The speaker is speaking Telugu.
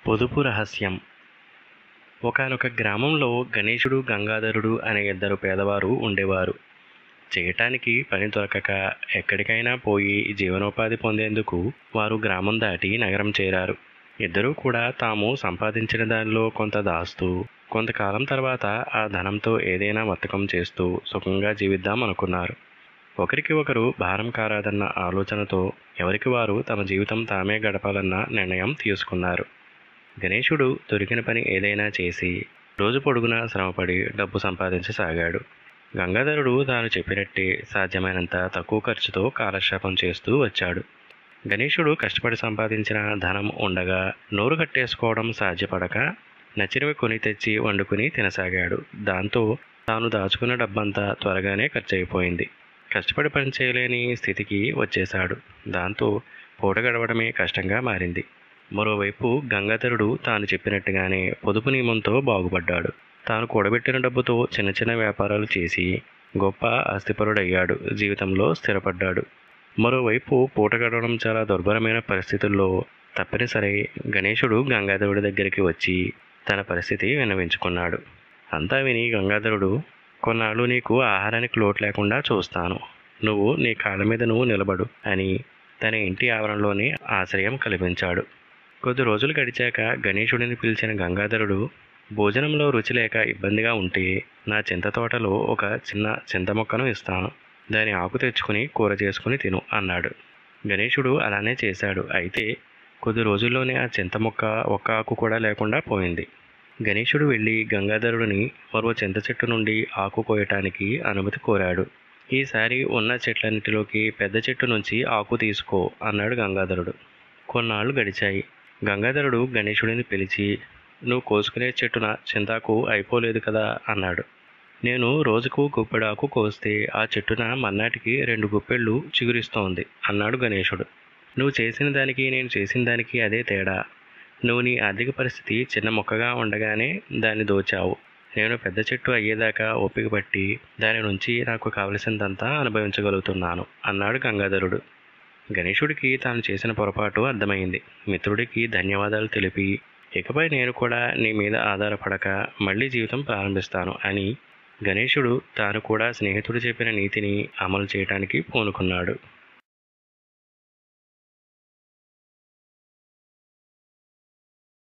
పొదుపు రహస్యం ఒకానొక గ్రామంలో గణేశుడు గంగాధరుడు అనే ఇద్దరు పేదవారు ఉండేవారు చేయటానికి పని దొరకక ఎక్కడికైనా పోయి జీవనోపాధి పొందేందుకు వారు గ్రామం దాటి నగరం చేరారు ఇద్దరూ కూడా తాము సంపాదించిన దానిలో కొంత దాస్తూ కొంతకాలం తర్వాత ఆ ధనంతో ఏదైనా వర్తకం చేస్తూ సుఖంగా జీవిద్దాం అనుకున్నారు ఒకరికి ఒకరు భారం కారాదన్న ఆలోచనతో ఎవరికి వారు తమ జీవితం తామే గడపాలన్న నిర్ణయం తీసుకున్నారు గణేశుడు దొరికిన పని ఏదైనా చేసి రోజు పొడుగునా శ్రమపడి డబ్బు సంపాదించసాగాడు గంగాధరుడు తాను చెప్పినట్టే సాధ్యమైనంత తక్కువ ఖర్చుతో కాలక్షేపం చేస్తూ వచ్చాడు గణేశుడు కష్టపడి సంపాదించిన ధనం ఉండగా నోరు కట్టేసుకోవడం సాధ్యపడక నచ్చినవి కొని తెచ్చి వండుకుని తినసాగాడు దాంతో తాను దాచుకున్న డబ్బంతా త్వరగానే ఖర్చు అయిపోయింది కష్టపడి పని చేయలేని స్థితికి వచ్చేశాడు దాంతో పూట గడవడమే కష్టంగా మారింది మరోవైపు గంగాధరుడు తాను చెప్పినట్టుగానే పొదుపు నియమంతో బాగుపడ్డాడు తాను కూడబెట్టిన డబ్బుతో చిన్న చిన్న వ్యాపారాలు చేసి గొప్ప ఆస్తిపరుడయ్యాడు జీవితంలో స్థిరపడ్డాడు మరోవైపు పూట గడవడం చాలా దుర్భరమైన పరిస్థితుల్లో తప్పనిసరి గణేశుడు గంగాధరుడి దగ్గరికి వచ్చి తన పరిస్థితి విన్నవించుకున్నాడు అంతా విని గంగాధరుడు కొన్నాళ్ళు నీకు ఆహారానికి లోటు లేకుండా చూస్తాను నువ్వు నీ కాళ్ళ మీద నువ్వు నిలబడు అని తన ఇంటి ఆవరణలోనే ఆశ్రయం కల్పించాడు కొద్ది రోజులు గడిచాక గణేశుడిని పిలిచిన గంగాధరుడు భోజనంలో రుచి లేక ఇబ్బందిగా ఉంటే నా చింత తోటలో ఒక చిన్న చింత మొక్కను ఇస్తాను దాని ఆకు తెచ్చుకుని కూర చేసుకుని తిను అన్నాడు గణేశుడు అలానే చేశాడు అయితే కొద్ది రోజుల్లోనే ఆ చింత మొక్క ఒక్క ఆకు కూడా లేకుండా పోయింది గణేశుడు వెళ్ళి గంగాధరుడిని మరో చింత చెట్టు నుండి ఆకు కోయటానికి అనుమతి కోరాడు ఈసారి ఉన్న చెట్లన్నిటిలోకి పెద్ద చెట్టు నుంచి ఆకు తీసుకో అన్నాడు గంగాధరుడు కొన్నాళ్ళు గడిచాయి గంగాధరుడు గణేశుడిని పిలిచి నువ్వు కోసుకునే చెట్టున చింతాకు అయిపోలేదు కదా అన్నాడు నేను రోజుకు గుప్పెడాకు కోస్తే ఆ చెట్టున మన్నాటికి రెండు గుప్పెళ్ళు చిగురిస్తోంది అన్నాడు గణేశుడు నువ్వు చేసిన దానికి నేను చేసిన దానికి అదే తేడా నువ్వు నీ ఆర్థిక పరిస్థితి చిన్న మొక్కగా ఉండగానే దాన్ని దోచావు నేను పెద్ద చెట్టు అయ్యేదాకా ఓపిక పట్టి దాని నుంచి నాకు కావలసిందంతా అనుభవించగలుగుతున్నాను అన్నాడు గంగాధరుడు గణేశుడికి తాను చేసిన పొరపాటు అర్థమైంది మిత్రుడికి ధన్యవాదాలు తెలిపి ఇకపై నేను కూడా నీ మీద ఆధారపడక మళ్ళీ జీవితం ప్రారంభిస్తాను అని గణేశుడు తాను కూడా స్నేహితుడు చెప్పిన నీతిని అమలు చేయడానికి పూనుకున్నాడు